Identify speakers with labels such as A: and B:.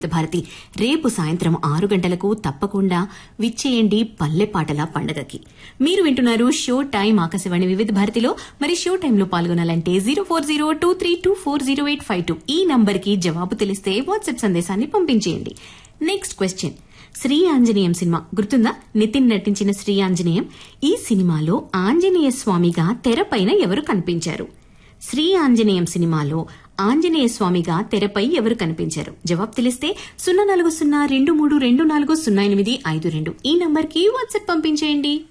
A: భారతి రేపు సాయంత్రం ఆరు గంటలకు తప్పకుండా విచ్చేయండి పల్లె పాటల పండగకి మీరు వింటున్నారు షో టైం ఆకాశవాణి వివిధ భారతిలో మరి షో టైంలో పాల్గొనాలంటే zero four zero two three two four zero eight five two ఈ నంబర్కి జవాబు తెలిస్తే వాట్సాప్ సందేశాన్ని పంపించేయండి నెక్స్ట్ క్వశ్చన్ శ్రీ ఆంజనేయం సినిమా గుర్తుందా నితిన్ నటించిన శ్రీ ఆంజనేయం ఈ సినిమాలో ఆంజనేయ స్వామిగా తెరపైన ఎవరు కనిపించారు శ్రీ ఆంజనేయం సినిమాలో ఆంజనేయ స్వామిగా తెరపై ఎవరు కనిపించారు జవాబు తెలిస్తే సున్నా నాలుగు సున్నా రెండు మూడు రెండు నాలుగు సున్నా ఎనిమిది ఐదు రెండు ఈ నంబర్కి వాట్సాప్ పంపించేయండి